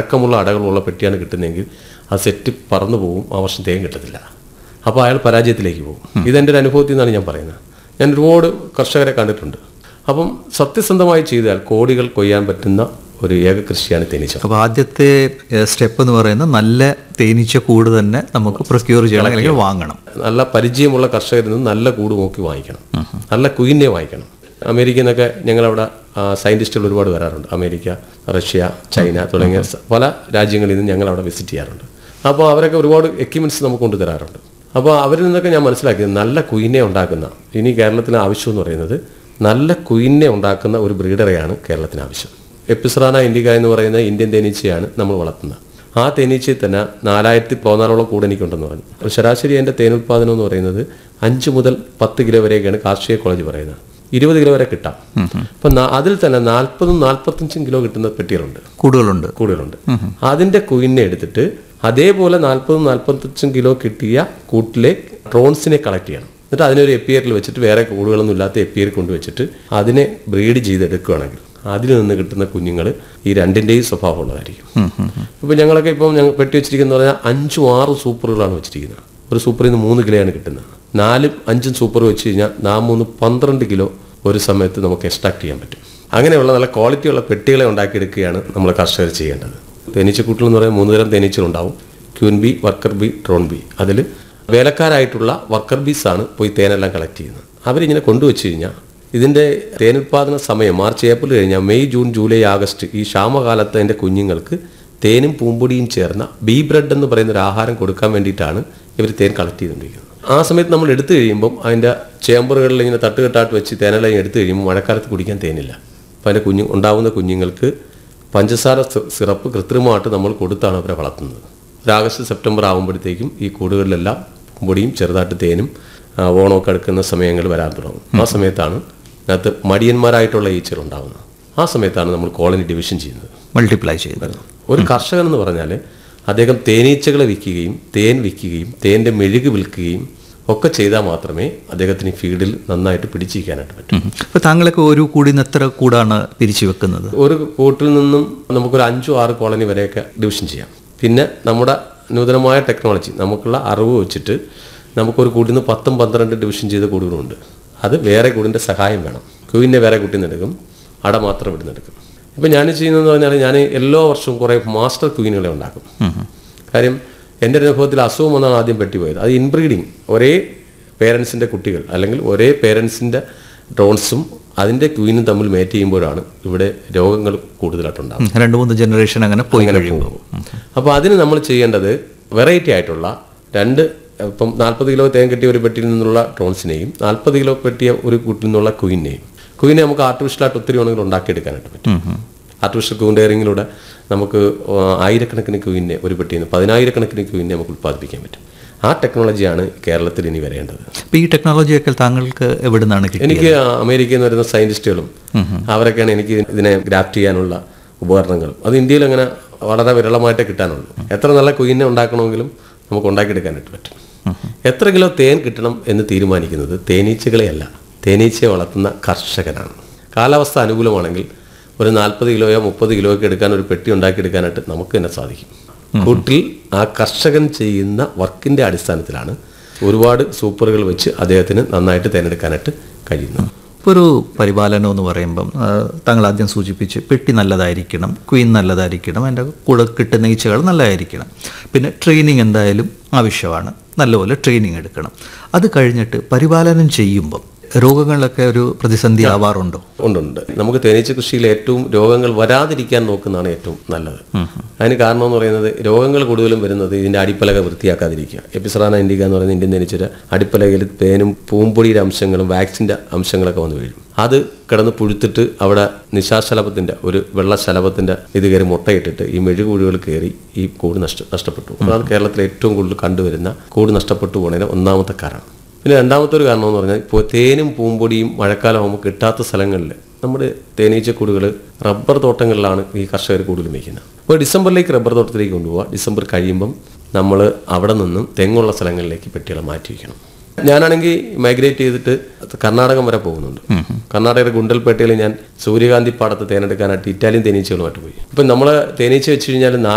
പഴക്കമുള്ള അടകളുള്ള പെട്ടിയാണ് കിട്ടുന്നതെങ്കിൽ ആ സെറ്റ് പറന്നു പോകും ആ വർഷം തേൻ കിട്ടത്തില്ല അപ്പോൾ അയാൾ പരാജയത്തിലേക്ക് പോകും ഇതെൻ്റെ ഒരു അനുഭവത്തിൽ നിന്നാണ് ഞാൻ പറയുന്നത് ഞാൻ ഒരുപാട് കർഷകരെ കണ്ടിട്ടുണ്ട് അപ്പം സത്യസന്ധമായി ചെയ്താൽ കോടികൾ കൊയ്യാൻ പറ്റുന്ന ഒരു ഏക കൃഷിയാണ് തേനീച്ച അപ്പോൾ ആദ്യത്തെ സ്റ്റെപ്പ് എന്ന് പറയുന്നത് നല്ല തേനീച്ച കൂട് തന്നെ നമുക്ക് പ്രൊക്യൂർ ചെയ്യണം അല്ലെങ്കിൽ വാങ്ങണം നല്ല പരിചയമുള്ള കർഷകരിൽ നിന്ന് നല്ല കൂട് നോക്കി വാങ്ങിക്കണം നല്ല കുയിനെ വാങ്ങിക്കണം അമേരിക്കയിൽ നിന്നൊക്കെ ഞങ്ങളവിടെ ആ, സയന്റിസ്റ്റുകൾ ഒരുപാട് വരാറുണ്ട് അമേരിക്ക റഷ്യ ചൈന തുടങ്ങിയ സ- പല രാജ്യങ്ങളിൽ നിന്ന് ഞങ്ങൾ അവിടെ വിസിറ്റ് ചെയ്യാറുണ്ട് അപ്പോൾ അവരൊക്കെ ഒരുപാട് എക്യുപ്മെൻറ്റ്സ് നമുക്ക് കൊണ്ടുതരാറുണ്ട് അപ്പോൾ അവരിൽ നിന്നൊക്കെ ഞാൻ മനസ്സിലാക്കിയത് നല്ല കുയിനെ ഉണ്ടാക്കുന്ന ഇനി കേരളത്തിന് ആവശ്യം എന്ന് പറയുന്നത് നല്ല കുയിനെ ഉണ്ടാക്കുന്ന ഒരു ബ്രീഡറെയാണ് കേരളത്തിന് ആവശ്യം എപ്പിസ്രാന ഇൻഡിക എന്ന് പറയുന്ന ഇന്ത്യൻ തേനീച്ചയാണ് നമ്മൾ വളർത്തുന്നത് ആ തേനീച്ചയിൽ തന്നെ നാലായിരത്തി പതിനാലോളം കൂടെ എനിക്കുണ്ടെന്ന് പറഞ്ഞു അപ്പോൾ ശരാശരി എൻ്റെ തേൻ ഉൽപ്പാദനം എന്ന് പറയുന്നത് അഞ്ച് മുതൽ പത്ത് കിലോ വരെയൊക്കെയാണ് കാർഷിക കോളേജ് പറയുന്നത് ഇരുപത് കിലോ വരെ കിട്ടാം അപ്പം നാ- അതിൽ തന്നെ നാൽപ്പതും നാൽപ്പത്തഞ്ചും കിലോ കിട്ടുന്ന പെട്ടികളുണ്ട് കൂടുകളുണ്ട് കൂടുതലുണ്ട് അതിന്റെ കുയിനെ എടുത്തിട്ട് അതേപോലെ നാൽപ്പതും നാൽപ്പത്തഞ്ചും കിലോ കിട്ടിയ കൂട്ടിലെ ട്രോൺസിനെ കളക്ട് ചെയ്യണം എന്നിട്ട് അതിനൊരു എപ്പിയറിൽ വെച്ചിട്ട് വേറെ കൂടുകളൊന്നും ഇല്ലാത്ത എപ്പിയർ കൊണ്ടുവച്ചിട്ട് അതിനെ ബ്രീഡ് ചെയ്തെടുക്കുകയാണെങ്കിൽ അതിൽ നിന്ന് കിട്ടുന്ന കുഞ്ഞുങ്ങൾ ഈ രണ്ടിൻ്റെയും സ്വഭാവമുള്ളതായിരിക്കും ഇപ്പം ഞങ്ങളൊക്കെ ഇപ്പം ഞങ്ങൾ പെട്ടി വെച്ചിരിക്കുന്ന പറഞ്ഞാൽ അഞ്ചും ആറും സൂപ്പറുകളാണ് വെച്ചിരിക്കുന്നത് ഒരു സൂപ്പറിൽ നിന്ന് മൂന്ന് കിലോയാണ് കിട്ടുന്നത് നാലും അഞ്ചും സൂപ്പർ വെച്ച് കഴിഞ്ഞാൽ നാ മൂന്ന് പന്ത്രണ്ട് കിലോ ഒരു സമയത്ത് നമുക്ക് എക്സ്ട്രാക്ട് ചെയ്യാൻ പറ്റും അങ്ങനെയുള്ള നല്ല ക്വാളിറ്റിയുള്ള പെട്ടികളെ ഉണ്ടാക്കിയെടുക്കുകയാണ് നമ്മൾ കർഷകർ ചെയ്യേണ്ടത് തേനീച്ചക്കൂട്ടിൽ എന്ന് പറയുമ്പോൾ മൂന്ന് തരം തേനീച്ചകളുണ്ടാവും queen bee worker bee drone bee അതിൽ വേലക്കാരായിട്ടുള്ള വർക്കർ ബീസ് ആണ് പോയി തേനെല്ലാം കളക്ട് ചെയ്യുന്നത് അവരിങ്ങനെ കൊണ്ടുവച്ച് കഴിഞ്ഞാൽ ഇതിൻ്റെ തേനുൽപാദന സമയം മാർച്ച് ഏപ്രിൽ കഴിഞ്ഞാൽ മെയ് ജൂൺ ജൂലൈ ആഗസ്റ്റ് ഈ ക്ഷാമകാലത്ത് അതിൻ്റെ കുഞ്ഞുങ്ങൾക്ക് തേനും പൂമ്പൊടിയും ചേർന്ന ബീ ബ്രെഡ് എന്ന് പറയുന്ന ഒരു ആഹാരം കൊടുക്കാൻ വേണ്ടിയിട്ടാണ് ഇവർ തേൻ കളക്ട് ചെയ്തുകൊണ്ടിരിക്കുന്നത് ആ സമയത്ത് നമ്മൾ എടുത്തു കഴിയുമ്പം അതിൻ്റെ ചേമ്പറുകളിൽ ഇങ്ങനെ തട്ടുകെട്ടാട്ട് വെച്ച് തേനെല്ലാം എടുത്തു കഴിയുമ്പോൾ മഴക്കാലത്ത് കുടിക്കാൻ തേനില്ല അപ്പോൾ അതിൻ്റെ കുഞ്ഞു ഉണ്ടാവുന്ന കുഞ്ഞുങ്ങൾക്ക് പഞ്ചസാര സി- സിറപ്പ് കൃത്രിമമായിട്ട് നമ്മൾ കൊടുത്താണ് അവരെ വളർത്തുന്നത് ഒരു ആഗസ്റ്റ് സെപ്റ്റംബർ ആകുമ്പോഴത്തേക്കും ഈ കൂടുകളിലെല്ലാം പൊടിയും ചെറുതായിട്ട് തേനും ആ, ഓണമൊക്കെ അടുക്കുന്ന സമയങ്ങൾ വരാൻ തുടങ്ങും ആ സമയത്താണ് അതിനകത്ത് മടിയന്മാരായിട്ടുള്ള ഈച്ചകൾ ഉണ്ടാകുന്നത് ആ സമയത്താണ് നമ്മൾ കോളനി ഡിവിഷൻ ചെയ്യുന്നത് മൾട്ടിപ്ലൈ ചെയ്ത് ഒരു കർഷകൻ എന്ന് പറഞ്ഞാൽ അദ്ദേഹം തേനീച്ചകളെ വിൽക്കുകയും തേൻ വിൽക്കുകയും തേൻ്റെ മെഴുക് വിൽക്കുകയും ഒക്കെ ചെയ്താൽ മാത്രമേ അദ്ദേഹത്തിന് ഈ ഫീൽഡിൽ നന്നായിട്ട് പിടിച്ചിരിക്കാനായിട്ട് പറ്റൂ അപ്പോൾ താങ്കളൊക്കെ ഒരു കൂടി നിന്ന് എത്ര കൂടാണ് പിരിച്ചു വെക്കുന്നത് ഒരു കൂട്ടിൽ നിന്നും നമുക്കൊരു അഞ്ചോ ആറ് കോളനി വരെയൊക്കെ ഡിവിഷൻ ചെയ്യാം പിന്നെ നമ്മുടെ നൂതനമായ ടെക്നോളജി നമുക്കുള്ള അറിവ് വെച്ചിട്ട് നമുക്കൊരു കൂട്ടിൽ നിന്ന് പത്തും പന്ത്രണ്ട് ഡിവിഷൻ ചെയ്ത കൂടുകളുണ്ട് അത് വേറെ കൂടിൻ്റെ സഹായം വേണം ക്യൂവിനെ വേറെ കൂട്ടിൽ നിന്ന് എടുക്കും അട മാത്രം ഇവിടുന്ന് എടുക്കും ഇപ്പം ഞാൻ ചെയ്യുന്നതെന്ന് പറഞ്ഞാൽ ഞാൻ എല്ലാ വർഷവും കുറേ മാസ്റ്റർ ക്യൂനുകളെ ഉണ്ടാക്കും കാര്യം എൻ്റെ ഒരു അനുഭവത്തിൽ അസുഖം വന്നാണ് ആദ്യം പെട്ടിപ്പോയത് അത് ഇൻബ്രീഡിങ് ഒരേ പേരൻസിൻ്റെ കുട്ടികൾ അല്ലെങ്കിൽ ഒരേ പേരൻസിൻ്റെ ഡ്രോൺസും അതിൻ്റെ ക്യൂനും തമ്മിൽ മേറ്റ് ചെയ്യുമ്പോഴാണ് ഇവിടെ രോഗങ്ങൾ കൂടുതലായിട്ടുണ്ടാകും ഉം, രണ്ട് മൂന്ന് ജനറേഷൻ അങ്ങനെ പോയി കഴിയുമ്പോൾ അപ്പോൾ അതിന് നമ്മൾ ചെയ്യേണ്ടത് വെറൈറ്റി ആയിട്ടുള്ള രണ്ട് ഇപ്പം നാൽപ്പത് കിലോ തേൻ കിട്ടിയ ഒരു പെട്ടിയിൽ നിന്നുള്ള ട്രോൺസിനെയും നാൽപ്പത് കിലോ പെട്ടിയ ഒരു കൂട്ടിൽ നിന്നുള്ള കുയിനെയും കുയിനെ നമുക്ക് ആർട്ടിഫിഷ്യലായിട്ട് ഒത്തിരി വേണമെങ്കിൽ ഉണ്ടാക്കിയെടുക്കാനായിട്ട് പറ്റും ആർട്ടിഫിഷ്യൽ കൂണ്ടയറിങ്ങിലൂടെ നമുക്ക് ആ, ആയിരക്കണക്കിന് ക്യൂവിനെ ഒരു പെട്ടിയിൽ നിന്ന് പതിനായിരക്കണക്കിന് ക്യൂവിനെ നമുക്ക് ഉത്പാദിപ്പിക്കാൻ പറ്റും ആ ടെക്നോളജിയാണ് കേരളത്തിൽ ഇനി വരേണ്ടത് അപ്പോൾ ഈ ടെക്നോളജിയൊക്കെ താങ്കൾക്ക് എവിടെ നിന്നാണ് കിട്ടിയത് എനിക്ക് അമേരിക്കയിൽ നിന്ന് വരുന്ന സയന്റിസ്റ്റുകളും അവരൊക്കെയാണ് എനിക്ക് ഇതിനെ ഗ്രാഫ്റ്റ് ചെയ്യാനുള്ള ഉപകരണങ്ങളും അത് ഇന്ത്യയിൽ അങ്ങനെ വളരെ വിരളമായിട്ടേ കിട്ടാനുള്ളൂ എത്ര നല്ല കുയിനെ ഉണ്ടാക്കണമെങ്കിലും നമുക്ക് ഉണ്ടാക്കിയെടുക്കാനായിട്ട് പറ്റും എത്ര കിലോ തേൻ കിട്ടണം എന്ന് തീരുമാനിക്കുന്നത് തേനീച്ചകളെയല്ല തേനീച്ചയെ വളർത്തുന്ന കർഷകനാണ് കാലാവസ്ഥ അനുകൂലമാണെങ്കിൽ ഒരു നാൽപ്പത് കിലോയോ മുപ്പത് കിലോയോ ഒക്കെ എടുക്കാൻ ഒരു പെട്ടി ഉണ്ടാക്കിയെടുക്കാനായിട്ട് നമുക്ക് തന്നെ സാധിക്കും കൂട്ടിൽ ആ കർഷകൻ ചെയ്യുന്ന വർക്കിന്റെ അടിസ്ഥാനത്തിലാണ് ഒരുപാട് സൂപ്പറുകൾ വെച്ച് അദ്ദേഹത്തിന് നന്നായിട്ട് തിരഞ്ഞെടുക്കാനായിട്ട് കഴിയുന്നത് ഇപ്പോൾ ഒരു പരിപാലനം എന്ന് പറയുമ്പം ആ, താങ്കൾ ആദ്യം സൂചിപ്പിച്ച് പെട്ടി നല്ലതായിരിക്കണം ക്വീൻ നല്ലതായിരിക്കണം അതിൻ്റെ കൂടെ കിട്ടുന്ന ഈച്ചകൾ നല്ലതായിരിക്കണം പിന്നെ ട്രെയിനിങ് എന്തായാലും ആവശ്യമാണ് നല്ലപോലെ ട്രെയിനിങ് എടുക്കണം അത് കഴിഞ്ഞിട്ട് പരിപാലനം ചെയ്യുമ്പം രോഗങ്ങളിലൊക്കെ ഒരു പ്രതിസന്ധി ആവാറുണ്ടോ ഉണ്ടുണ്ട് നമുക്ക് തേനീച്ച കൃഷിയിൽ ഏറ്റവും രോഗങ്ങൾ വരാതിരിക്കാൻ നോക്കുന്നതാണ് ഏറ്റവും നല്ലത് അതിന് കാരണം എന്ന് പറയുന്നത് രോഗങ്ങൾ കൂടുതലും വരുന്നത് ഇതിന്റെ അടിപ്പലക വൃത്തിയാക്കാതിരിക്കുക എപ്പിസറാന ഇൻഡിക എന്ന് പറയുന്ന ഇന്ത്യൻ തേനീച്ചയുടെ അടിപ്പലകയിൽ തേനും പൂമ്പൊടിയുടെ അംശങ്ങളും വാക്സിന്റെ അംശങ്ങളൊക്കെ വന്ന് വീഴും അത് കിടന്ന് പുഴുത്തിട്ട് അവിടെ നിശാശലഭത്തിന്റെ ഒരു വെള്ളശലഭത്തിന്റെ ഇത് കയറി മുട്ടയിട്ടിട്ട് ഈ മെഴുകുഴികൾ കയറി ഈ കൂട് നഷ്ട നഷ്ടപ്പെട്ടു അതാണ് കേരളത്തിൽ ഏറ്റവും കൂടുതൽ കണ്ടുവരുന്ന കൂട് നഷ്ടപ്പെട്ടു പോകുന്നതിന് ഒന്നാമത്തെ കാരണം പിന്നെ രണ്ടാമത്തെ ഒരു കാരണം എന്ന് പറഞ്ഞാൽ ഇപ്പോൾ തേനും പൂമ്പൊടിയും മഴക്കാലമാകുമ്പോൾ കിട്ടാത്ത സ്ഥലങ്ങളിൽ നമ്മുടെ തേനീച്ചക്കൂടുകൾ റബ്ബർ തോട്ടങ്ങളിലാണ് ഈ കർഷകർ കൂടുതൽ മേയ്ക്കുന്നത് അപ്പോൾ ഡിസംബറിലേക്ക് റബ്ബർ തോട്ടത്തിലേക്ക് കൊണ്ടുപോകുക ഡിസംബർ കഴിയുമ്പം നമ്മൾ അവിടെ നിന്നും തെങ്ങുള്ള സ്ഥലങ്ങളിലേക്ക് പെട്ടികളെ മാറ്റി വയ്ക്കണം ഞാനാണെങ്കിൽ മൈഗ്രേറ്റ് ചെയ്തിട്ട് കർണാടകം വരെ പോകുന്നുണ്ട് കർണാടകയുടെ ഗുണ്ടൽപേട്ടയിൽ ഞാൻ സൂര്യകാന്തി പാടത്ത് തേനെടുക്കാനായിട്ട് ഇറ്റാലിയൻ തേനീച്ചകളുമായിട്ട് പോയി ഇപ്പം നമ്മൾ തേനീച്ച വെച്ച് കഴിഞ്ഞാൽ